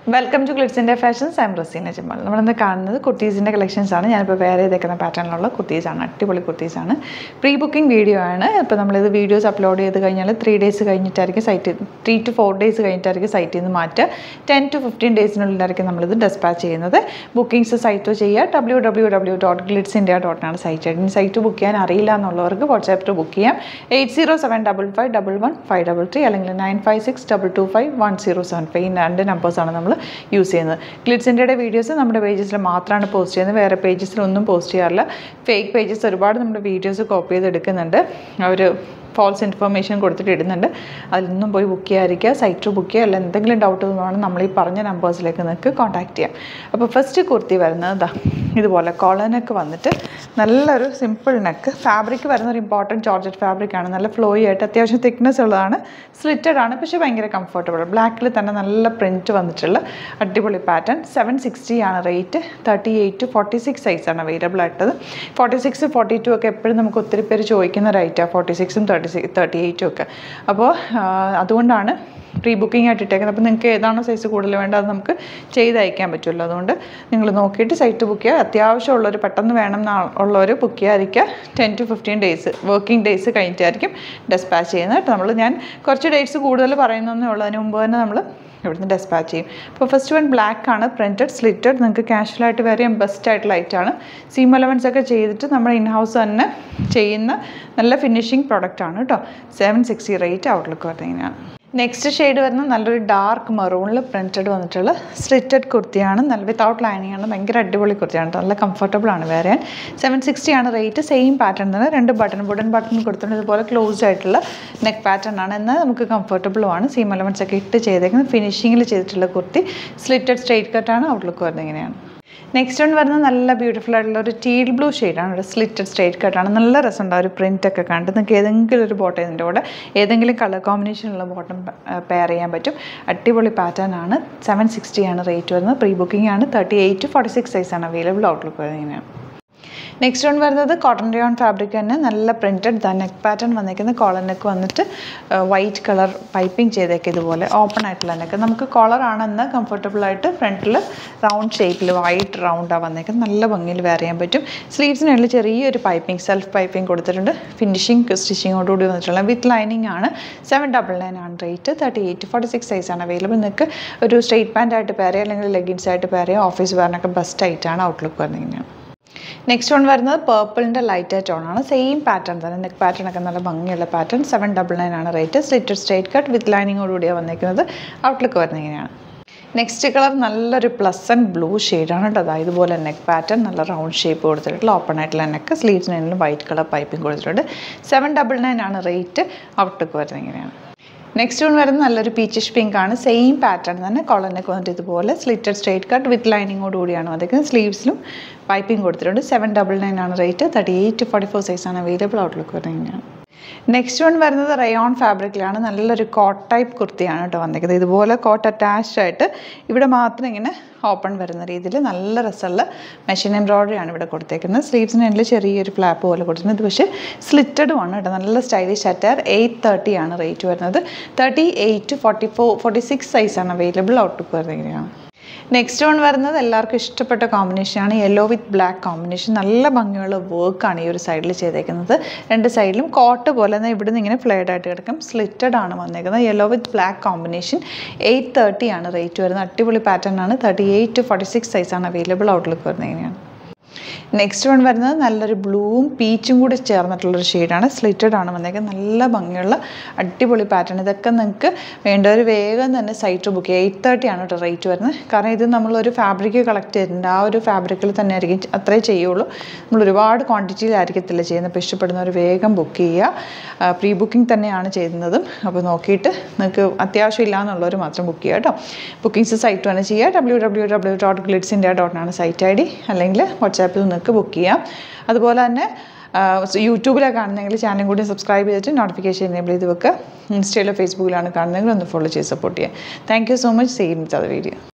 welcome to ഗ്ലിറ്റ്സിൻ്റെ fashions I'm Raseena Jamal നമ്മളിന്ന് കാണുന്നത് കുർത്തീസിൻ്റെ കളക്ഷൻസ് ആണ് ഞാനിപ്പോൾ വേറെ ചെയ്തേക്കുന്ന പാറ്റേണിലുള്ള കുർത്തീസാണ് അടിപൊളി കുർത്തീസാണ് പ്രീ ബുക്കിംഗ് വീഡിയോ ആണ് ഇപ്പോൾ നമ്മളിത് വീഡിയോസ് അപ്ലോഡ് ചെയ്ത് കഴിഞ്ഞാൽ ത്രീ ഡേയ്സ് കഴിഞ്ഞിട്ടായിരിക്കും site three to four days കഴിഞ്ഞിട്ടായിരിക്കും സൈറ്റിൽ നിന്ന് മാറ്റുക ടെൻ ടു ഫിഫ്റ്റീൻ ഡേയ്സിനുള്ളിലായിരിക്കും നമ്മളിത് ഡെസ്പാച്ച് ചെയ്യുന്നത് ബുക്കിംഗ്സ് സൈറ്റ് ചെയ്യുക W W W dot glitz India ഡോട്ടിനാണ് സൈറ്റ് ഇനി സൈറ്റ് ബുക്ക് ചെയ്യാൻ അറിയില്ല എന്നുള്ളവർക്ക് വാട്സാപ്പ് ത്രൂ ബുക്ക് ചെയ്യാം eight zero seven double five double one five double three അല്ലെങ്കിൽ nine five six double two five one zero seven five ഈ രണ്ട് നമ്പേഴ്സാണ് നമ്മൾ യൂസ് ചെയ്യുന്നത് ഗ്ലിറ്റ്സ് ഇന്ത്യയുടെ വീഡിയോസ് നമ്മുടെ പേജസിൽ മാത്രമാണ് പോസ്റ്റ് ചെയ്യുന്നത് വേറെ പേജസിലൊന്നും പോസ്റ്റ് ചെയ്യാറില്ല ഫേക്ക് പേജസ് ഒരുപാട് നമ്മുടെ വീഡിയോസ് കോപ്പി ചെയ്ത് എടുക്കുന്നുണ്ട് അവർ ഫോൾസ് ഇൻഫർമേഷൻ കൊടുത്തിട്ട് ഇടുന്നുണ്ട് അതിലൊന്നും പോയി ബുക്ക് ചെയ്യാതിരിക്കുക സൈറ്റ് ബുക്ക് ചെയ്യുക അല്ല എന്തെങ്കിലും ഡൗട്ട് തോന്നുവാണെങ്കിൽ നമ്മൾ ഈ പറഞ്ഞ നമ്പേഴ്സിലേക്ക് നിങ്ങൾക്ക് കോൺടാക്ട് ചെയ്യാം അപ്പോൾ ഫസ്റ്റ് കുർത്തി വരുന്നത് ഇതാ ഇതുപോലെ കോളനൊക്കെ വന്നിട്ട് നല്ലൊരു സിമ്പിൾ നെക്ക് ഫാബ്രിക് വരുന്ന ഒരു ഇമ്പോർട്ടൻറ്റ് ജോർജറ്റ് ഫാബ്രിക് ആണ് നല്ല ഫ്ലോയി ആയിട്ട് അത്യാവശ്യം തിക്നെസ് ഉള്ളതാണ് സ്ലിറ്റഡ് ആണ് പക്ഷേ ഭയങ്കര കംഫർട്ടബിൾ ബ്ലാക്കിൽ തന്നെ നല്ല പ്രിൻറ്റ് വന്നിട്ടുള്ള അടിപൊളി പാറ്റേൺ സെവൻ സിക്സ്റ്റി ആണ് rate thirty eight to forty six സൈസാണ് അവൈലബിൾ ആയിട്ടത് ഫോർട്ടി സിക്സ് ഫോർട്ടി ടു ഒക്കെ എപ്പോഴും നമുക്ക് ഒത്തിരി പേര് ചോദിക്കുന്ന ഒരു ഐറ്റാണ് ഫോർട്ടി സിക്സും തേർട്ടി സിക്സ് തേർട്ടി എയ്റ്റും ഒക്കെ അപ്പോൾ അതുകൊണ്ടാണ് പ്രീ ബുക്കിംഗ് ആയിട്ട് ഇട്ടേക്കുന്നത് അപ്പോൾ നിങ്ങൾക്ക് ഏതാണോ സൈസ് കൂടുതൽ വേണ്ടത് അത് നമുക്ക് ചെയ്ത് അയക്കാൻ പറ്റുമല്ലോ അതുകൊണ്ട് നിങ്ങൾ നോക്കിയിട്ട് സൈറ്റ് ബുക്ക് ചെയ്യുക അത്യാവശ്യമുള്ളവർ പെട്ടെന്ന് വേണം എന്ന് ഉള്ളവർ ബുക്ക് ചെയ്യാതിരിക്കുക ten to fifteen days working days കഴിഞ്ഞിട്ടായിരിക്കും ഡെസ്പാച്ച് ചെയ്യുന്നത് കേട്ടോ നമ്മൾ ഞാൻ കുറച്ച് ഡേറ്റ്സ് കൂടുതൽ പറയുന്നതേ ഉള്ളൂ അതിന് മുമ്പ് തന്നെ നമ്മൾ ഇവിടുന്ന് ഡെസ്പാച്ച് ചെയ്യും അപ്പോൾ ഫസ്റ്റ് വൺ ബ്ലാക്ക് ആണ് പ്രിൻറ്റഡ് സ്ലിറ്റഡ് നിങ്ങൾക്ക് കാഷ്വലായിട്ട് വെരി ബെസ്റ്റ് ആയിട്ടുള്ള ലൈറ്റാണ് സീം എലവൻസ് ഒക്കെ ചെയ്തിട്ട് നമ്മൾ ഇൻ ഹൗസ് തന്നെ ചെയ്യുന്ന നല്ല ഫിനിഷിങ് പ്രോഡക്റ്റ് ആണ് കേട്ടോ സെവൻ സിക്സ്റ്റി റേറ്റ് ഔട്ട്ലുക്ക് വരുന്നത് ഇങ്ങനെയാണ് നെക്സ്റ്റ് ഷെയ്ഡ് വരുന്ന നല്ലൊരു ഡാർക്ക് മെറൂണിൽ പ്രിൻറ്റഡ് വന്നിട്ടുള്ള സ്ലിറ്റഡ് കുർത്തിയാണ് നല്ല വിത്തൗട്ട് ലൈനിങ് ആണ് ഭയങ്കര അടിപൊളി കുർത്തിയാണ് നല്ല കംഫർട്ടബിൾ ആണ് വേറെ സെവൻ സിക്സ്റ്റി ആണ് റേറ്റ് സെയിം പാറ്റേൺ തന്നെ രണ്ട് ബട്ടൺ വുഡൻ ബട്ടൺ കൊടുത്തിട്ടുണ്ട് ഇതുപോലെ ക്ലോസ്ഡ് ആയിട്ടുള്ള നെക്ക് പാറ്റേൺ ആണ് എന്നാൽ നമുക്ക് കംഫർട്ടബിളും ആണ് സീം എലമെൻറ്റ്സ് ഒക്കെ ഇട്ട് ചെയ്തേക്കുന്നത് ഫിനിഷിങ്ങിൽ ചെയ്തിട്ടുള്ള കുർത്തി സ്ലിറ്റഡ് സ്ട്രെയിറ്റ് കട്ടാണ് ഔട്ട്ലുക്ക് വരുന്നത് ഇങ്ങനെയാണ് നെക്സ്റ്റ് വൺ വരുന്നത് നല്ല ബ്യൂട്ടിഫുൾ ആയിട്ടുള്ള ഒരു ടീൽ ബ്ലൂ ഷെയ്ഡാണ് ഒരു സ്ലിറ്റഡ് സ്ട്രേറ്റ് കട്ടാണ് നല്ല രസമുണ്ട് ആ ഒരു പ്രിൻ്റ് ഒക്കെ കണ്ട് നിങ്ങൾക്ക് ഏതെങ്കിലും ഒരു ബോട്ടം ഇതിൻ്റെ കൂടെ ഏതെങ്കിലും കളർ കോമ്പിനേഷനുള്ള ബോട്ടം പെയർ ചെയ്യാൻ പറ്റും അടിപൊളി പാറ്റേൺ ആണ് സെവൻ സിക്സ്റ്റി ആണ് റേറ്റ് വരുന്നത് പ്രീ ബുക്കിംഗ് ആണ് thirty eight to forty six size ആണ് അവൈലബിൾ ഔട്ട്ലുക്ക് വരുന്നത് ഇങ്ങനെയാണ് നെക്സ്റ്റ് വൺ വരുന്നത് കോട്ടൺ റിയോൺ ഫാബ്രിക് തന്നെ നല്ല പ്രിൻറ്റഡ് ദ നെക്ക് പാറ്റേൺ വന്നിരിക്കുന്നത് കോളർ നെക്ക് വന്നിട്ട് വൈറ്റ് കളർ പൈപ്പിംഗ് ചെയ്തേക്ക് ഇതുപോലെ ഓപ്പൺ ആയിട്ടുള്ള നെക്ക് നമുക്ക് കോളറാണെന്ന് കംഫർട്ടബിൾ ആയിട്ട് ഫ്രണ്ടിൽ റൗണ്ട് ഷേപ്പിൽ വൈറ്റ് റൗണ്ടാണ് വന്നേക്കുന്നത് നല്ല ഭംഗിയിൽ വെയർ ചെയ്യാൻ പറ്റും സ്ലീവ്സിനുള്ള ചെറിയൊരു പൈപ്പിംഗ് സെൽഫ് പൈപ്പിംഗ് കൊടുത്തിട്ടുണ്ട് ഫിനിഷിംഗ് സ്റ്റിച്ചിങ്ങോടുകൂടി വന്നിട്ടുള്ള വിത്ത് ലൈനിങ് ആണ് സെവൻ ഡബിൾ നയൻ ആണ് rate thirty eight forty six size ആണ് അവൈലബിൾ നിങ്ങൾക്ക് ഒരു സ്ട്രെയിറ്റ് പാൻ്റ് ആയിട്ട് പെയർ ചെയ്യാം അല്ലെങ്കിൽ ലെഗിൻസ് ആയിട്ട് പെയർ ചെയ്യാം ഓഫീസ് വെയറിനൊക്കെ ബെസ്റ്റ് ആയിട്ടാണ് ഔട്ട്ലുക്ക് വരുന്നത് ഇങ്ങനെയാണ് നെക്സ്റ്റ് വൺ വരുന്നത് പേർപ്പിളിൻ്റെ ലൈറ്റ് ടോണാണ് സെയിം പാറ്റേൺ തന്നെ നെക്ക് പാറ്റേൺ ഒക്കെ നല്ല ഭംഗിയുള്ള പാറ്റേൺ സെവൻ ഡബിൾ നയൻ ആണ് rate slitted straight cut with ലൈനിങ്ങോടുകൂടിയാണ് വന്നിരിക്കുന്നത് ഔട്ട്ലുക്ക് വരുന്നത് ഇങ്ങനെയാണ് നെക്സ്റ്റ് കളർ നല്ലൊരു പ്ലസൻറ്റ് ബ്ലൂ ഷെയ്ഡാണ് കേട്ടോ അതായത് ഇതുപോലെ നെക്ക് പാറ്റേൺ നല്ല റൗണ്ട് ഷേപ്പ് കൊടുത്തിട്ടുള്ള ഓപ്പൺ ആയിട്ടുള്ള നെക്ക് സ്ലീവ്സിനും വൈറ്റ് കളർ പൈപ്പിംഗ് കൊടുത്തിട്ടുണ്ട് സെവൻ ഡബിൾ നയൻ ആണ് റേറ്റ് ഔട്ട്ലുക്ക് വരുന്നത് ഇങ്ങനെയാണ് നെക്സ്റ്റ് വൺ വരുന്നത് നല്ലൊരു പീച്ചിഷ് പിങ്ക് ആണ് സെയിം പാറ്റേൺ തന്നെ കോളനൊക്കെ വന്നിട്ട് ഇതുപോലെ സ്ലിറ്റഡ് സ്ട്രേറ്റ് കട്ട് വിത്ത് ലൈനിങ്ങോട് കൂടിയാണ് അതൊക്കെ സ്ലീവ്സിലും പൈപ്പിംഗ് കൊടുത്തിട്ടുണ്ട് സെവൻ ഡബിൾ നയൻ ആണ് rate thirty eight forty four size ആണ് അവൈലബിൾ ഔട്ട്ലുക്ക് വരുന്നത് നെക്സ്റ്റ് വൺ വരുന്നത് റയോൺ ഫാബ്രിക്കിലാണ് നല്ലൊരു കോട്ട് ടൈപ്പ് കുർത്തിയാണ് കേട്ടോ വന്നിരിക്കുന്നത് ഇതുപോലെ കോട്ട് അറ്റാച്ച്ഡ് ആയിട്ട് ഇവിടെ മാത്രം ഇങ്ങനെ ഓപ്പൺ വരുന്ന രീതിയിൽ നല്ല രസമുള്ള മെഷീൻ എംബ്രോയ്ഡറി ആണ് ഇവിടെ കൊടുത്തേക്കുന്നത് സ്ലീവ്സിന് എൻ്റെ ചെറിയൊരു ഫ്ലാപ്പ് പോലെ കൊടുത്തിട്ടുണ്ട് ഇത് പക്ഷേ സ്ലിറ്റഡും ആണ് കേട്ടോ നല്ല സ്റ്റൈലിഷ് അറ്റാർ എയ്റ്റ് തേർട്ടി ആണ് റേറ്റ് വരുന്നത് thirty eight forty four forty six സൈസാണ് അവൈലബിൾ ഔട്ട്ലുക്ക് വരുന്നത് ഇങ്ങനെയാണ് നെക്സ്റ്റ് വൺ വരുന്നത് എല്ലാവർക്കും ഇഷ്ടപ്പെട്ട കോമ്പിനേഷനാണ് യെല്ലോ വിത്ത് ബ്ലാക്ക് കോമ്പിനേഷൻ നല്ല ഭംഗിയുള്ള വർക്കാണ് ഈ ഒരു സൈഡിൽ ചെയ്തേക്കുന്നത് രണ്ട് സൈഡിലും കോട്ട് പോലെ തന്നെ ഇവിടുന്ന് ഇങ്ങനെ ഫ്ലെയർഡ് ആയിട്ട് കിടക്കും സ്ലിറ്റഡ് ആണ് വന്നേക്കുന്നത് yellow with black combination eight thirty ആണ് റേറ്റ് വരുന്നത് അടിപൊളി പാറ്റേൺ ആണ് thirty eight to forty six സൈസാണ് അവൈലബിൾ ഔട്ട്ലുക്ക് വരുന്നത് ഇങ്ങനെയാണ് നെക്സ്റ്റ് വൺ വരുന്നത് നല്ലൊരു ബ്ലൂവും പീച്ചും കൂടി ചേർന്നിട്ടുള്ളൊരു ഷെയ്ഡാണ് സ്ലിറ്റഡ് ആണ് വന്നേക്കുന്നത് നല്ല ഭംഗിയുള്ള അടിപൊളി പാറ്റേൺ ഇതൊക്കെ നിങ്ങൾക്ക് വേണ്ടവർ വേഗം തന്നെ സൈറ്റ് ബുക്ക് ചെയ്യുക എയ്റ്റ് തേർട്ടി ആണ് കേട്ടോ റേറ്റ് വരുന്നത് കാരണം ഇത് നമ്മളൊരു ഫാബ്രിക് കളക്ട് ചെയ്തിട്ടുണ്ട് ആ ഒരു ഫാബ്രിക്കിൽ തന്നെ ആയിരിക്കും അത്രേ ചെയ്യുള്ളൂ നമ്മൾ ഒരുപാട് ക്വാണ്ടിറ്റിയിലായിരിക്കത്തില്ല ചെയ്യുന്നത് അപ്പോൾ ഇഷ്ടപ്പെടുന്നവർ വേഗം ബുക്ക് ചെയ്യുക പ്രീ ബുക്കിംഗ് തന്നെയാണ് ചെയ്യുന്നതും അപ്പോൾ നോക്കിയിട്ട് നിങ്ങൾക്ക് അത്യാവശ്യം ഇല്ല എന്നുള്ളവർ മാത്രം ബുക്ക് ചെയ്യുക കേട്ടോ ബുക്കിംഗ്സ് സൈറ്റ് തന്നെ ചെയ്യുക W W W dot glitz India ഡോട്ടിനാണ് സൈറ്റ് ഐ ഡി അല്ലെങ്കിൽ വാട്സാപ്പിൽ നിങ്ങൾക്ക് ബുക്ക് ചെയ്യാം അതുപോലെ തന്നെ യൂട്യൂബിലാണ് കാണുന്നതെങ്കിൽ ചാനൽ കൂടി സബ്സ്ക്രൈബ് ചെയ്തിട്ട് നോട്ടിഫിക്കേഷൻ എനേബിൾ ചെയ്ത് വെക്കുക ഇൻസ്റ്റയിലോ ഫേസ്ബുക്കിലാണ് കാണുന്നതെങ്കിൽ ഒന്ന് ഫോളോ ചെയ്ത് സപ്പോർട്ട് ചെയ്യുക thank you so much same with അത് വീഡിയോ